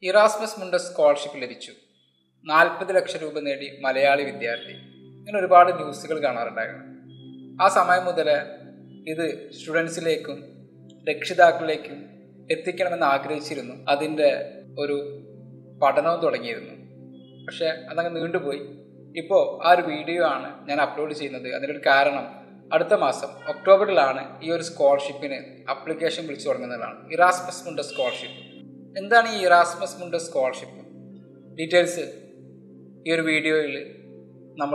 Erasmus മുണ്ടസ് scholarship ലഭിച്ചു നാൽപ്പത് ലക്ഷം രൂപ നേടി മലയാളി വിദ്യാർത്ഥി ഇങ്ങനെ ഒരുപാട് ന്യൂസുകൾ കാണാറുണ്ടായിരുന്നു ആ സമയം മുതൽ ഇത് സ്റ്റുഡൻസിലേക്കും രക്ഷിതാക്കളിലേക്കും എത്തിക്കണമെന്ന് ആഗ്രഹിച്ചിരുന്നു അതിൻ്റെ ഒരു പഠനവും തുടങ്ങിയിരുന്നു പക്ഷേ അതങ്ങ് നീണ്ടുപോയി ഇപ്പോൾ ആ ഒരു വീഡിയോ ആണ് ഞാൻ അപ്ലോഡ് ചെയ്യുന്നത് അതിനൊരു കാരണം അടുത്ത മാസം ഒക്ടോബറിലാണ് ഈ ഒരു സ്കോളർഷിപ്പിന് അപ്ലിക്കേഷൻ വിളിച്ചു തുടങ്ങുന്നതാണ് ഇറാസ്മസ് മുണ്ട സ്കോളർഷിപ്പ് എന്താണ് ഈ ഇറാസ്മസ് മുണ്ട സ്കോളർഷിപ്പ് ഡീറ്റെയിൽസ് ഈ ഒരു വീഡിയോയിൽ നമ്മൾ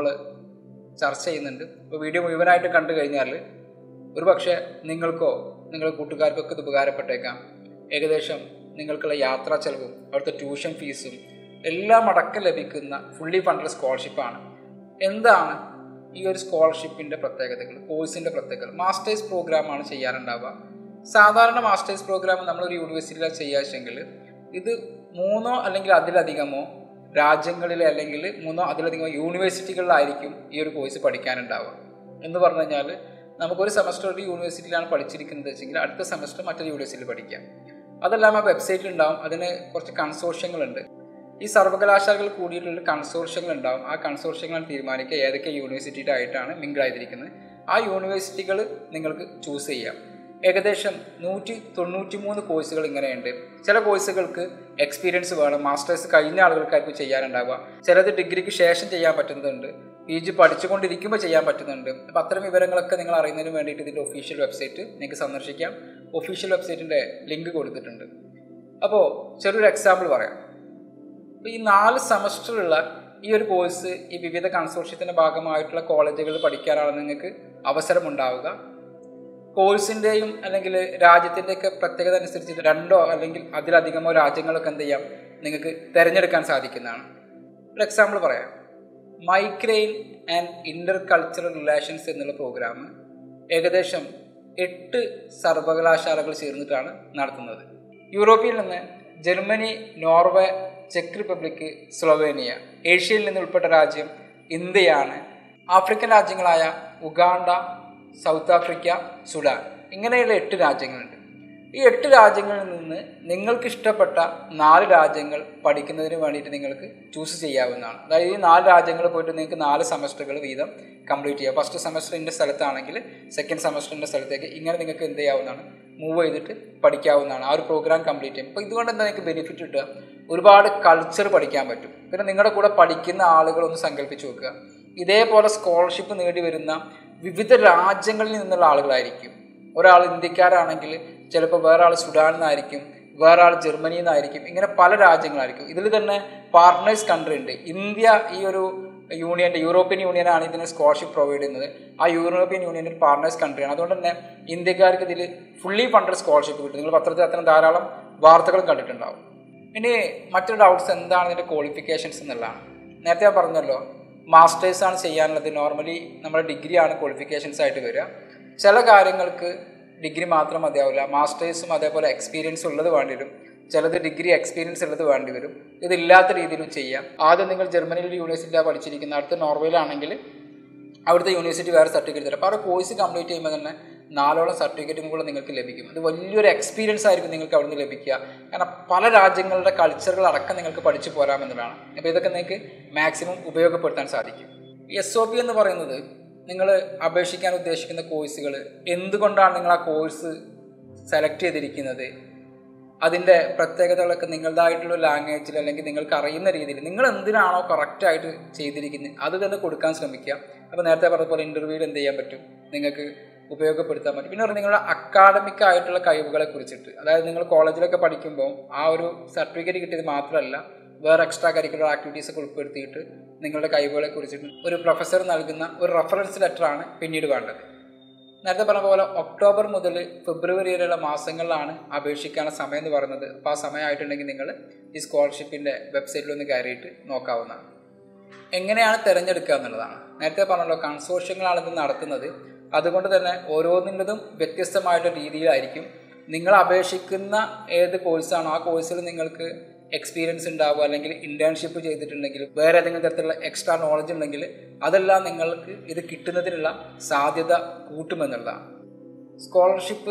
ചർച്ച ചെയ്യുന്നുണ്ട് അപ്പോൾ വീഡിയോ മുഴുവനായിട്ട് കണ്ടു കഴിഞ്ഞാൽ ഒരു പക്ഷേ നിങ്ങൾക്കോ നിങ്ങളുടെ കൂട്ടുകാർക്കൊക്കെ ഇത് ഉപകാരപ്പെട്ടേക്കാം ഏകദേശം നിങ്ങൾക്കുള്ള യാത്രാ ചെലവും അവിടുത്തെ ട്യൂഷൻ ഫീസും എല്ലാം അടക്കം ലഭിക്കുന്ന ഫുള്ളി ഫണ്ടഡ് സ്കോളർഷിപ്പാണ് എന്താണ് ഈ ഒരു സ്കോളർഷിപ്പിൻ്റെ പ്രത്യേകതകൾ കോഴ്സിൻ്റെ പ്രത്യേകതകൾ മാസ്റ്റേഴ്സ് പ്രോഗ്രാമാണ് ചെയ്യാറുണ്ടാവുക സാധാരണ മാസ്റ്റേഴ്സ് പ്രോഗ്രാം നമ്മളൊരു യൂണിവേഴ്സിറ്റിയിൽ ചെയ്യാച്ചെങ്കിൽ ഇത് മൂന്നോ അല്ലെങ്കിൽ അതിലധികമോ രാജ്യങ്ങളിലെ അല്ലെങ്കിൽ മൂന്നോ അതിലധികമോ യൂണിവേഴ്സിറ്റികളിലായിരിക്കും ഈ ഒരു കോഴ്സ് പഠിക്കാനുണ്ടാവുക എന്ന് പറഞ്ഞു കഴിഞ്ഞാൽ നമുക്കൊരു സെമസ്റ്റർ ഒരു യൂണിവേഴ്സിറ്റിയിലാണ് പഠിച്ചിരിക്കുന്നത് വെച്ചെങ്കിൽ അടുത്ത സെമസ്റ്റർ മറ്റൊരു യൂണിവേഴ്സിറ്റിയിൽ പഠിക്കാം അതെല്ലാം ആ വെബ്സൈറ്റിൽ ഉണ്ടാവും അതിന് കുറച്ച് കൺസോർഷ്യങ്ങളുണ്ട് ഈ സർവകലാശാലകൾ കൂടിയിട്ടുള്ള കൺസോർഷ്യങ്ങൾ ഉണ്ടാവും ആ കൺസോർഷ്യങ്ങൾ തീരുമാനിക്കുക ഏതൊക്കെ യൂണിവേഴ്സിറ്റിയുടെ ആയിട്ടാണ് മിങ്കിളായിരിക്കുന്നത് ആ യൂണിവേഴ്സിറ്റികൾ നിങ്ങൾക്ക് ചൂസ് ചെയ്യാം ഏകദേശം നൂറ്റി തൊണ്ണൂറ്റി മൂന്ന് കോഴ്സുകൾ ഇങ്ങനെയുണ്ട് ചില കോഴ്സുകൾക്ക് എക്സ്പീരിയൻസ് വേണം മാസ്റ്റേഴ്സ് കഴിഞ്ഞ ആളുകൾക്കായിരിക്കും ചെയ്യാനുണ്ടാവുക ചിലത് ഡിഗ്രിക്ക് ശേഷം ചെയ്യാൻ പറ്റുന്നതുണ്ട് പി ജി പഠിച്ചുകൊണ്ടിരിക്കുമ്പോൾ ചെയ്യാൻ പറ്റുന്നുണ്ട് അപ്പോൾ അത്തരം വിവരങ്ങളൊക്കെ നിങ്ങൾ അറിയുന്നതിന് വേണ്ടിയിട്ട് ഇതിൻ്റെ ഒഫീഷ്യൽ വെബ്സൈറ്റ് നിങ്ങൾക്ക് സന്ദർശിക്കാം ഒഫീഷ്യൽ വെബ്സൈറ്റിൻ്റെ ലിങ്ക് കൊടുത്തിട്ടുണ്ട് അപ്പോൾ ചെറിയൊരു എക്സാമ്പിൾ പറയാം അപ്പോൾ ഈ നാല് സെമസ്റ്ററുള്ള ഈ ഒരു കോഴ്സ് ഈ വിവിധ കൺസോർഷ്യത്തിൻ്റെ ഭാഗമായിട്ടുള്ള കോളേജുകളിൽ പഠിക്കാനാണ് നിങ്ങൾക്ക് അവസരമുണ്ടാവുക കോഴ്സിൻ്റെയും അല്ലെങ്കിൽ രാജ്യത്തിൻ്റെയൊക്കെ പ്രത്യേകത അനുസരിച്ച് രണ്ടോ അല്ലെങ്കിൽ അതിലധികമോ രാജ്യങ്ങളൊക്കെ എന്ത് ചെയ്യാം നിങ്ങൾക്ക് തിരഞ്ഞെടുക്കാൻ സാധിക്കുന്നതാണ് ഒരു എക്സാമ്പിൾ പറയാം migration and intercultural relations എന്നുള്ള പ്രോഗ്രാം ഏകദേശം എട്ട് സർവകലാശാലകൾ ചേർന്നിട്ടാണ് നടത്തുന്നത് യൂറോപ്പിൽ നിന്ന് ജർമ്മനി നോർവേ ചെക്ക് റിപ്പബ്ലിക് സ്ലൊവേനിയ ഏഷ്യയിൽ നിന്ന് ഉൾപ്പെട്ട രാജ്യം ഇന്ത്യയാണ് ആഫ്രിക്കൻ രാജ്യങ്ങളായ ഉഗാണ്ട സൗത്ത് ആഫ്രിക്ക സുഡാൻ ഇങ്ങനെയുള്ള എട്ട് രാജ്യങ്ങളുണ്ട് ഈ എട്ട് രാജ്യങ്ങളിൽ നിന്ന് നിങ്ങൾക്ക് ഇഷ്ടപ്പെട്ട നാല് രാജ്യങ്ങൾ പഠിക്കുന്നതിന് വേണ്ടിയിട്ട് നിങ്ങൾക്ക് ചൂസ് ചെയ്യാവുന്നതാണ് അതായത് ഈ നാല് രാജ്യങ്ങൾ പോയിട്ട് നിങ്ങൾക്ക് നാല് സെമസ്റ്ററുകൾ വീതം കംപ്ലീറ്റ് ചെയ്യാം ഫസ്റ്റ് സെമസ്റ്റർ ഇൻ്റെ സ്ഥലത്താണെങ്കിൽ സെക്കൻഡ് സെമസ്റ്ററിൻ്റെ സ്ഥലത്തേക്ക് ഇങ്ങനെ നിങ്ങൾക്ക് എന്ത് ചെയ്യാവുന്നതാണ് മൂവ് ചെയ്തിട്ട് പഠിക്കാവുന്നതാണ് ആ ഒരു പ്രോഗ്രാം കംപ്ലീറ്റ് ചെയ്യും അപ്പോൾ ഇതുകൊണ്ട് എന്താ നിങ്ങൾക്ക് ബെനിഫിറ്റ് കിട്ടുക ഒരുപാട് കൾച്ചർ പഠിക്കാൻ പറ്റും പിന്നെ നിങ്ങളുടെ കൂടെ പഠിക്കുന്ന ആളുകളൊന്ന് സങ്കല്പിച്ച് നോക്കുക ഇതേപോലെ സ്കോളർഷിപ്പ് നേടി വരുന്ന വിവിധ രാജ്യങ്ങളിൽ നിന്നുള്ള ആളുകളായിരിക്കും ഒരാൾ ഇന്ത്യക്കാരാണെങ്കിൽ ചിലപ്പോൾ വേറെ ആൾ സുഡാനിൽ നിന്നായിരിക്കും വേറെ ആൾ ജർമ്മനിയിൽ നിന്നായിരിക്കും ഇങ്ങനെ പല രാജ്യങ്ങളായിരിക്കും ഇതിൽ തന്നെ പാർട്ട്നേഴ്സ് കൺട്രി ഉണ്ട് ഇന്ത്യ ഈ ഒരു യൂണിയൻ്റെ യൂറോപ്യൻ യൂണിയനാണ് ഇതിന് സ്കോളർഷിപ്പ് പ്രൊവൈഡ് ചെയ്യുന്നത് ആ യൂറോപ്യൻ യൂണിയൻ ഒരു പാർട്ട്നേഴ്സ് കൺട്രിയാണ് അതുകൊണ്ട് തന്നെ ഇന്ത്യക്കാർക്ക് ഇതിൽ ഫുള്ളി ഫണ്ടഡ് സ്കോളർഷിപ്പ് കിട്ടും നിങ്ങൾ പത്രത്തിൽ അത്തരം ധാരാളം വാർത്തകളും കണ്ടിട്ടുണ്ടാവും ഇനി മറ്റൊരു ഡൗട്ട്സ് എന്താണ് ഇതിൻ്റെ ക്വാളിഫിക്കേഷൻസ് എന്നുള്ളതാണ് നേരത്തെ ഞാൻ പറഞ്ഞല്ലോ മാസ്റ്റേഴ്സ് ആണ് ചെയ്യാനുള്ളത് നോർമലി നമ്മുടെ ഡിഗ്രിയാണ് ക്വാളിഫിക്കേഷൻസ് ആയിട്ട് വരിക ചില കാര്യങ്ങൾക്ക് ഡിഗ്രി മാത്രം മതിയാവില്ല മാസ്റ്റേഴ്സും അതേപോലെ എക്സ്പീരിയൻസ് ഉള്ളത് വേണ്ടി വരും ചിലത് ഡിഗ്രി എക്സ്പീരിയൻസ് ഉള്ളത് വേണ്ടി വരും ഇതില്ലാത്ത രീതിയിലും ചെയ്യാം ആദ്യം നിങ്ങൾ ജർമ്മനിയിൽ യൂണിവേഴ്സിറ്റിയാണ് പഠിച്ചിരിക്കുന്നത് അടുത്ത നോർവേയിലാണെങ്കിൽ അവിടുത്തെ യൂണിവേഴ്സിറ്റി വേറെ സർട്ടിഫിക്കറ്റ് തരും അപ്പോൾ ആ കോഴ്സ് കംപ്ലീറ്റ് ചെയ്യുമ്പോൾ തന്നെ നാലോളം സർട്ടിഫിക്കറ്റും കൂടെ നിങ്ങൾക്ക് ലഭിക്കും ഇത് വലിയൊരു എക്സ്പീരിയൻസ് ആയിരിക്കും നിങ്ങൾക്ക് അവിടുന്ന് ലഭിക്കുക കാരണം പല രാജ്യങ്ങളുടെ കൾച്ചറുകൾ അടക്കം നിങ്ങൾക്ക് പഠിച്ചു പോരാമെന്നുള്ളതാണ് അപ്പോൾ ഇതൊക്കെ നിങ്ങൾക്ക് മാക്സിമം ഉപയോഗപ്പെടുത്താൻ സാധിക്കും എസ് ഒ പി എന്ന് പറയുന്നത് നിങ്ങൾ അപേക്ഷിക്കാൻ ഉദ്ദേശിക്കുന്ന കോഴ്സുകൾ എന്തുകൊണ്ടാണ് നിങ്ങൾ ആ കോഴ്സ് സെലക്ട് ചെയ്തിരിക്കുന്നത് അതിൻ്റെ പ്രത്യേകതകളൊക്കെ നിങ്ങളുടേതായിട്ടുള്ള ലാംഗ്വേജിൽ അല്ലെങ്കിൽ നിങ്ങൾക്ക് അറിയുന്ന രീതിയിൽ നിങ്ങൾ എന്തിനാണോ കറക്റ്റായിട്ട് ചെയ്തിരിക്കുന്നത് അത് തന്നെ കൊടുക്കാൻ ശ്രമിക്കുക അപ്പോൾ നേരത്തെ പറഞ്ഞ പോലെ ഇൻ്റർവ്യൂവിൽ എന്ത് ചെയ്യാൻ പറ്റും നിങ്ങൾക്ക് ഉപയോഗപ്പെടുത്താൻ പറ്റും പിന്നെ നിങ്ങളുടെ അക്കാഡമിക് ആയിട്ടുള്ള കഴിവുകളെ കുറിച്ചിട്ട് അതായത് നിങ്ങൾ കോളേജിലൊക്കെ പഠിക്കുമ്പോൾ ആ ഒരു സർട്ടിഫിക്കറ്റ് കിട്ടിയത് മാത്രമല്ല വേറെ എക്സ്ട്രാ കരിക്കുലർ ആക്ടിവിറ്റീസ് ഒക്കെ ഉൾപ്പെടുത്തിയിട്ട് നിങ്ങളുടെ കഴിവുകളെ കുറിച്ചിട്ട് ഒരു പ്രൊഫസർ നൽകുന്ന ഒരു റെഫറൻസ് ലെറ്ററാണ് പിന്നീട് വേണ്ടത് നേരത്തെ പറഞ്ഞ പോലെ ഒക്ടോബർ മുതൽ ഫെബ്രുവരി വരെയുള്ള മാസങ്ങളിലാണ് അപേക്ഷിക്കാനുള്ള സമയം എന്ന് പറയുന്നത് അപ്പോൾ ആ സമയമായിട്ടുണ്ടെങ്കിൽ നിങ്ങൾ ഈ സ്കോളർഷിപ്പിൻ്റെ വെബ്സൈറ്റിൽ ഒന്ന് കയറിയിട്ട് നോക്കാവുന്നതാണ് എങ്ങനെയാണ് തിരഞ്ഞെടുക്കുക എന്നുള്ളതാണ് നേരത്തെ പറഞ്ഞല്ലോ കൺസോർഷ്യങ്ങളാണ് ഇത് നടത്തുന്നത് അതുകൊണ്ട് തന്നെ ഓരോന്നിൻ്റെതും വ്യത്യസ്തമായിട്ട് രീതിയിലായിരിക്കും നിങ്ങൾ അപേക്ഷിക്കുന്ന ഏത് കോഴ്സാണോ ആ കോഴ്സിൽ നിങ്ങൾക്ക് എക്സ്പീരിയൻസ് ഉണ്ടാവുക അല്ലെങ്കിൽ ഇൻറ്റേൺഷിപ്പ് ചെയ്തിട്ടുണ്ടെങ്കിൽ വേറെ ഏതെങ്കിലും തരത്തിലുള്ള എക്സ്ട്രാ നോളജ് ഉണ്ടെങ്കിൽ അതെല്ലാം നിങ്ങൾക്ക് ഇത് കിട്ടുന്നതിനുള്ള സാധ്യത കൂട്ടുമെന്നുള്ളതാണ് സ്കോളർഷിപ്പ്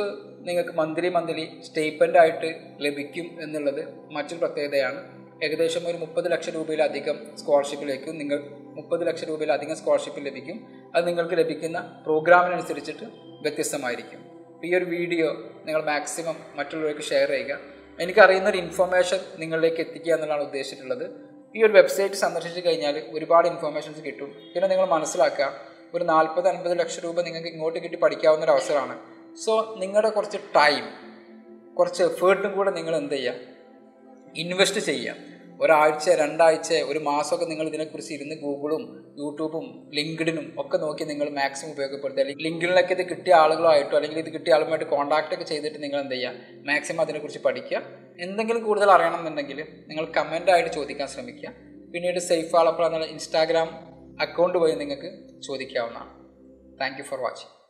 നിങ്ങൾക്ക് മന്ത്ലി മന്ത്ലി സ്റ്റേപ്പൻ്റ് ആയിട്ട് ലഭിക്കും എന്നുള്ളത് മറ്റൊരു പ്രത്യേകതയാണ് ഏകദേശം ഒരു മുപ്പത് ലക്ഷം രൂപയിലധികം സ്കോളർഷിപ്പ് ലഭിക്കും നിങ്ങൾ മുപ്പത് ലക്ഷം രൂപയിലധികം സ്കോളർഷിപ്പ് ലഭിക്കും അത് നിങ്ങൾക്ക് ലഭിക്കുന്ന പ്രോഗ്രാമിനനുസരിച്ചിട്ട് വ്യത്യസ്തമായിരിക്കും ഈ ഒരു വീഡിയോ നിങ്ങൾ മാക്സിമം മറ്റുള്ളവർക്ക് ഷെയർ ചെയ്യുക എനിക്കറിയുന്ന ഒരു ഇൻഫർമേഷൻ നിങ്ങളിലേക്ക് എത്തിക്കുക എന്നുള്ളതാണ് ഉദ്ദേശിച്ചിട്ടുള്ളത് ഈ ഒരു വെബ്സൈറ്റ് സന്ദർശിച്ച് കഴിഞ്ഞാൽ ഒരുപാട് ഇൻഫർമേഷൻസ് കിട്ടും പിന്നെ നിങ്ങൾ മനസ്സിലാക്കുക ഒരു നാൽപ്പത് അൻപത് ലക്ഷം രൂപ നിങ്ങൾക്ക് ഇങ്ങോട്ട് കിട്ടി പഠിക്കാവുന്ന ഒരു അവസരമാണ് സോ നിങ്ങളുടെ കുറച്ച് ടൈം കുറച്ച് എഫേർട്ടും കൂടെ നിങ്ങൾ എന്ത് ചെയ്യുക ഇൻവെസ്റ്റ് ചെയ്യുക ഒരാഴ്ച രണ്ടാഴ്ച ഒരു മാസമൊക്കെ നിങ്ങൾ ഇതിനെക്കുറിച്ച് ഇരുന്ന് ഗൂഗിളും യൂട്യൂബും ലിങ്ക്ഡിനും ഒക്കെ നോക്കി നിങ്ങൾ മാക്സിമം ഉപയോഗപ്പെടുത്തുക അല്ലെങ്കിൽ ലിങ്ക്ഡിനിലൊക്കെ ഇത് കിട്ടിയ ആളുകളായിട്ടോ അല്ലെങ്കിൽ ഇത് കിട്ടിയ ആളുമായിട്ട് കോൺടാക്റ്റ് ഒക്കെ ചെയ്തിട്ട് നിങ്ങൾ എന്ത് ചെയ്യുക മാക്സിമം അതിനെക്കുറിച്ച് പഠിക്കുക എന്തെങ്കിലും കൂടുതൽ അറിയണമെന്നുണ്ടെങ്കിൽ നിങ്ങൾ കമൻ്റായിട്ട് ചോദിക്കാൻ ശ്രമിക്കുക പിന്നീട് സേഫ് ആളപ്പോൾ എന്നുള്ള ഇൻസ്റ്റാഗ്രാം അക്കൗണ്ട് വഴി നിങ്ങൾക്ക് ചോദിക്കാവുന്നതാണ് താങ്ക് യു ഫോർ വാച്ചിങ്